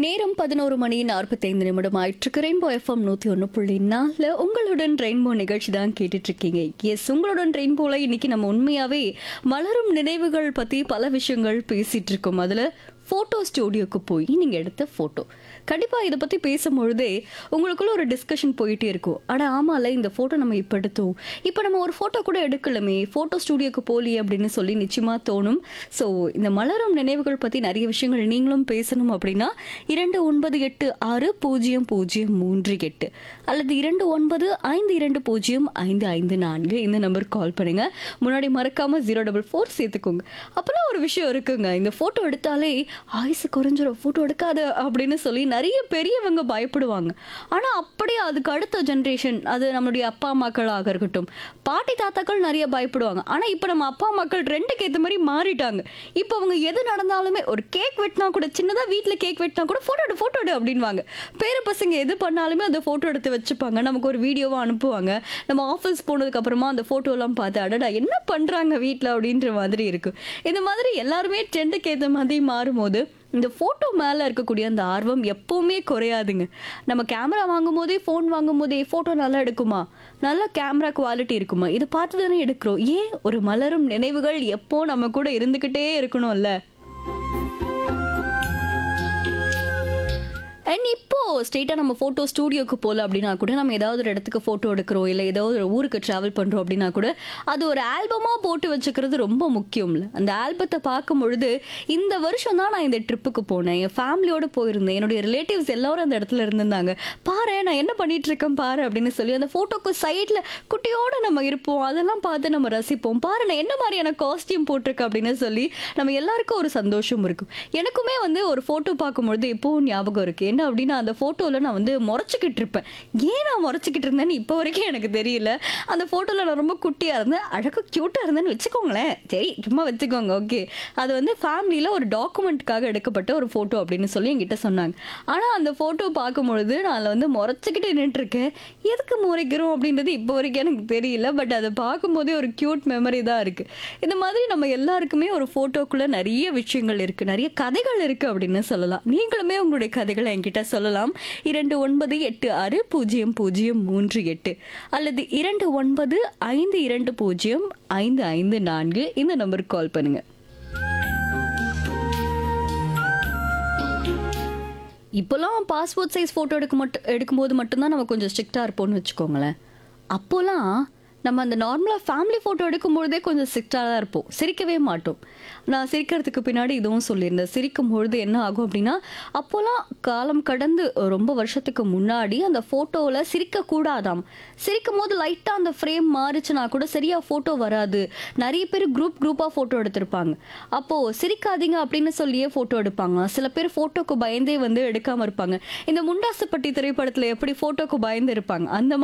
நேரம் பதினோரு மணி நாற்பத்தைந்து நிமிடம் ஆயிற்றுக்கு ரெயின்போ எஃப்எம் நூற்றி ஒன்று புள்ளி நாலில் உங்களுடன் ரெயின்போ நிகழ்ச்சி தான் கேட்டுட்டு இருக்கீங்க எஸ் உங்களுடன் ரெயின்போல இன்னைக்கு நம்ம உண்மையாவே மலரும் நினைவுகள் பற்றி பல விஷயங்கள் பேசிட்டு இருக்கோம் அதில் ஃபோட்டோ ஸ்டூடியோக்கு போய் நீங்கள் எடுத்த ஃபோட்டோ கண்டிப்பாக இதை பற்றி பேசும்பொழுதே உங்களுக்குள்ள ஒரு டிஸ்கஷன் போயிட்டே இருக்கும் அட ஆமால இந்த ஃபோட்டோ நம்ம இப்போ எடுத்தோம் இப்போ நம்ம ஒரு ஃபோட்டோ கூட எடுக்கலமே ஃபோட்டோ ஸ்டூடியோக்கு போகலையே அப்படின்னு சொல்லி நிச்சயமாக தோணும் ஸோ இந்த மலரும் நினைவுகள் பற்றி நிறைய விஷயங்கள் நீங்களும் பேசணும் அப்படின்னா இரண்டு ஒன்பது எட்டு ஆறு பூஜ்ஜியம் பூஜ்ஜியம் மூன்று எட்டு அல்லது இரண்டு ஒன்பது ஐந்து இரண்டு பூஜ்ஜியம் ஐந்து ஐந்து நான்கு இந்த நம்பருக்கு கால் பண்ணுங்க முன்னாடி மறக்காம ஜீரோ டபுள் ஃபோர் சேர்த்துக்கோங்க அப்போல்லாம் ஒரு விஷயம் இருக்குங்க இந்த ஃபோட்டோ எடுத்தாலே ஆயுசு குறைஞ்சிரும் ஃபோட்டோ எடுக்காத அப்படின்னு சொல்லி நிறைய பெரியவங்க பயப்படுவாங்க ஆனால் அப்படியே அதுக்கு அடுத்த ஜென்ரேஷன் அது நம்மளுடைய அப்பா அம்மாக்களாக இருக்கட்டும் பாட்டி தாத்தாக்கள் நிறைய பயப்படுவாங்க ஆனால் இப்போ நம்ம அப்பா அம்மாக்கள் ரெண்டுக்கு ஏற்ற மாதிரி மாறிட்டாங்க இப்போ அவங்க எது நடந்தாலுமே ஒரு கேக் வெட்டினா கூட சின்னதாக வீட்டில் கேக் வெட்டினா கூட ஃபோட்டோ எடு ஃபோட்டோ எடு அப்படின்வாங்க பேர பசங்க எது பண்ணாலுமே அந்த ஃபோட்டோ எடுத்து வச்சுப்பாங்க நமக்கு ஒரு வீடியோவை அனுப்புவாங்க நம்ம ஆஃபீஸ் போனதுக்கு அப்புறமா அந்த ஃபோட்டோலாம் பார்த்து அடடா என்ன பண்ணுறாங்க வீட்டில் அப்படின்ற மாதிரி இருக்கும் இந்த மாதிரி எல்லாருமே ட்ரெண்டுக்கு ஏற்ற மாதிரி மாறும்போது இந்த ஃபோட்டோ மேலே இருக்கக்கூடிய அந்த ஆர்வம் எப்போவுமே குறையாதுங்க நம்ம கேமரா வாங்கும் போதே ஃபோன் வாங்கும் போதே ஃபோட்டோ நல்லா எடுக்குமா நல்ல கேமரா குவாலிட்டி இருக்குமா இதை பார்த்து தானே எடுக்கிறோம் ஏன் ஒரு மலரும் நினைவுகள் எப்போ நம்ம கூட இருந்துக்கிட்டே இருக்கணும்ல அண்ட் இப்போ ஸ்ட்ரெயிட்டாக நம்ம ஃபோட்டோ ஸ்டூடியோக்கு போகல அப்படின்னா கூட நம்ம ஏதாவது ஒரு இடத்துக்கு ஃபோட்டோ எடுக்கிறோம் இல்லை ஏதாவது ஒரு ஊருக்கு ட்ராவல் பண்ணுறோம் அப்படின்னா கூட அது ஒரு ஆல்பமாக போட்டு வச்சுக்கிறது ரொம்ப முக்கியம்ல அந்த ஆல்பத்தை பார்க்கும் பொழுது இந்த வருஷம் தான் நான் இந்த ட்ரிப்புக்கு போனேன் என் ஃபேமிலியோடு போயிருந்தேன் என்னுடைய ரிலேட்டிவ்ஸ் எல்லாரும் அந்த இடத்துல இருந்திருந்தாங்க பாரு நான் என்ன பண்ணிட்டு இருக்கேன் பாரு அப்படின்னு சொல்லி அந்த ஃபோட்டோக்கு சைடில் குட்டியோட நம்ம இருப்போம் அதெல்லாம் பார்த்து நம்ம ரசிப்போம் பாரு நான் என்ன மாதிரியான காஸ்டியூம் போட்டிருக்கேன் அப்படின்னு சொல்லி நம்ம எல்லாருக்கும் ஒரு சந்தோஷம் இருக்கும் எனக்குமே வந்து ஒரு ஃபோட்டோ பார்க்கும்பொழுது இப்போவும் ஞாபகம் இருக்கு என்ன அப்படின்னா அந்த ஃபோட்டோவில் நான் வந்து முறைச்சிக்கிட்டு இருப்பேன் ஏன் நான் முறைச்சிக்கிட்டு இருந்தேன்னு இப்போ வரைக்கும் எனக்கு தெரியல அந்த ஃபோட்டோவில் நான் ரொம்ப குட்டியாக இருந்தேன் அழகாக க்யூட்டாக இருந்தேன்னு வச்சுக்கோங்களேன் சரி சும்மா வச்சுக்கோங்க ஓகே அது வந்து ஃபேமிலியில் ஒரு டாக்குமெண்ட்டுக்காக எடுக்கப்பட்ட ஒரு ஃபோட்டோ அப்படின்னு சொல்லி என்கிட்ட சொன்னாங்க ஆனால் அந்த ஃபோட்டோ பார்க்கும்பொழுது நான் அதில் வந்து முறைச்சிக்கிட்டு நின்றுட்டுருக்கேன் எதுக்கு முறைக்கிறோம் அப்படின்றது இப்போ வரைக்கும் எனக்கு தெரியல பட் அதை பார்க்கும்போதே ஒரு க்யூட் மெமரி தான் இருக்குது இந்த மாதிரி நம்ம எல்லாருக்குமே ஒரு ஃபோட்டோக்குள்ளே நிறைய விஷயங்கள் இருக்குது நிறைய கதைகள் இருக்குது அப்படின்னு சொல்லலாம் நீங்களுமே உங்களுடைய கதைகளை என்கிட்ட சொல்லலாம் இரண்டு ஒன்பது எட்டு ஆறு பூஜ்ஜியம் பூஜ்ஜியம் மூன்று எட்டு அல்லது இரண்டு ஒன்பது ஐந்து இரண்டு பூஜ்ஜியம் ஐந்து ஐந்து நான்கு இந்த நம்பருக்கு கால் பண்ணுங்க இப்போலாம் பாஸ்போர்ட் சைஸ் ஃபோட்டோ எடுக்க மட்டும் எடுக்கும்போது மட்டும்தான் நம்ம கொஞ்சம் ஸ்ட்ரிக்டாக இருப்போம்னு வச்சுக்கோங்களேன் அப்போலாம் நம்ம அந்த நார்மலாக ஃபேமிலி ஃபோட்டோ எடுக்கும்பொழுதே கொஞ்சம் ஸ்ட்ரிக்டாக தான் இருப்போம் சிரிக்கவே மாட்டோம் நான் சிரிக்கிறதுக்கு பின்னாடி இதுவும் சொல்லியிருந்தேன் சிரிக்கும் பொழுது என்ன ஆகும் அப்படின்னா அப்போலாம் காலம் கடந்து ரொம்ப வருஷத்துக்கு முன்னாடி அந்த ஃபோட்டோவில் சிரிக்கக்கூடாதாம் சிரிக்கும் போது லைட்டாக அந்த ஃப்ரேம் மாறுச்சுன்னா கூட சரியாக ஃபோட்டோ வராது நிறைய பேர் குரூப் குரூப்பாக ஃபோட்டோ எடுத்திருப்பாங்க அப்போது சிரிக்காதீங்க அப்படின்னு சொல்லியே ஃபோட்டோ எடுப்பாங்க சில பேர் ஃபோட்டோக்கு பயந்தே வந்து எடுக்காமல் இருப்பாங்க இந்த முண்டாசுப்பட்டி திரைப்படத்தில் எப்படி ஃபோட்டோக்கு பயந்து இருப்பாங்க அந்த